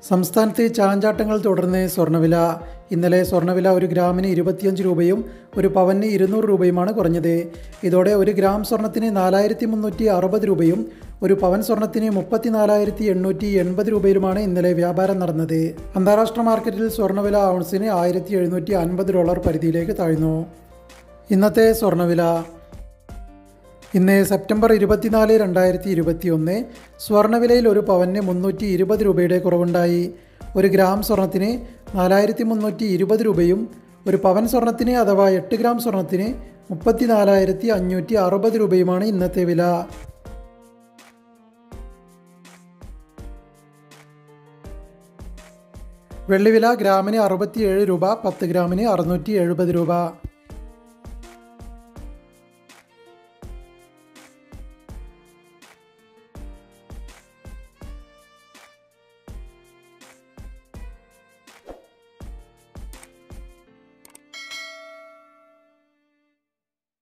സംസ്ഥാനത്ത് ചാഞ്ചാട്ടങ്ങൾ തുടർന്ന് സ്വർണ്ണവില ഇന്നലെ സ്വർണ്ണവില ഒരു ഗ്രാമിന് ഇരുപത്തിയഞ്ച് രൂപയും ഒരു പവന് ഇരുന്നൂറ് രൂപയുമാണ് കുറഞ്ഞത് ഇതോടെ ഒരു ഗ്രാം സ്വർണത്തിന് നാലായിരത്തി മുന്നൂറ്റി അറുപത് രൂപയും ഒരു പവൻ സ്വർണത്തിന് മുപ്പത്തിനാലായിരത്തി എണ്ണൂറ്റി എൺപത് രൂപയിലുമാണ് ഇന്നലെ വ്യാപാരം നടന്നത് അന്താരാഷ്ട്ര മാർക്കറ്റിൽ സ്വർണ്ണവില ഔൺസിന് ആയിരത്തി എഴുന്നൂറ്റി അൻപത് ഡോളർ പരിധിയിലേക്ക് താഴ്ന്നു ഇന്നത്തെ സ്വർണ്ണവില ഇന്ന് സെപ്റ്റംബർ ഇരുപത്തിനാല് രണ്ടായിരത്തി ഇരുപത്തി ഒന്ന് സ്വർണ്ണവിലയിൽ ഒരു പവന് മുന്നൂറ്റി ഇരുപത് രൂപയുടെ കുറവുണ്ടായി ഒരു ഗ്രാം സ്വർണത്തിന് നാലായിരത്തി മുന്നൂറ്റി ഇരുപത് രൂപയും ഒരു പവൻ സ്വർണത്തിന് അഥവാ എട്ട് ഗ്രാം സ്വർണത്തിന് മുപ്പത്തി നാലായിരത്തി അഞ്ഞൂറ്റി അറുപത് രൂപയുമാണ് ഇന്നത്തെ വില വെള്ളിവില ഗ്രാമിന് അറുപത്തിയേഴ് രൂപ പത്ത് ഗ്രാമിന് അറുന്നൂറ്റി എഴുപത് രൂപ